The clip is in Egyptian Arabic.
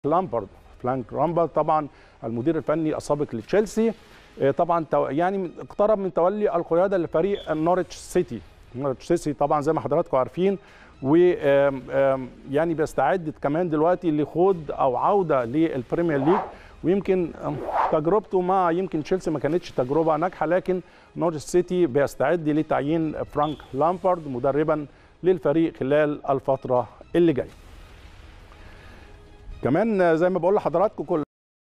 لامبارد فرانك لامبارد طبعا المدير الفني السابق لتشيلسي آه، طبعا تو- يعني من- اقترب من تولي القياده لفريق نورتش سيتي نورتش سيتي طبعا زي ما حضراتكم عارفين و آم، آم، يعني بيستعد كمان دلوقتي لخوض او عوده للبريمير ليج ويمكن آم، تجربته مع يمكن تشيلسي ما كانتش تجربه ناجحه لكن نورتش سيتي بيستعد لتعيين فرانك لامبارد مدربا للفريق خلال الفتره اللي جايه كمان آه، زي ما بقول لحضراتكم كل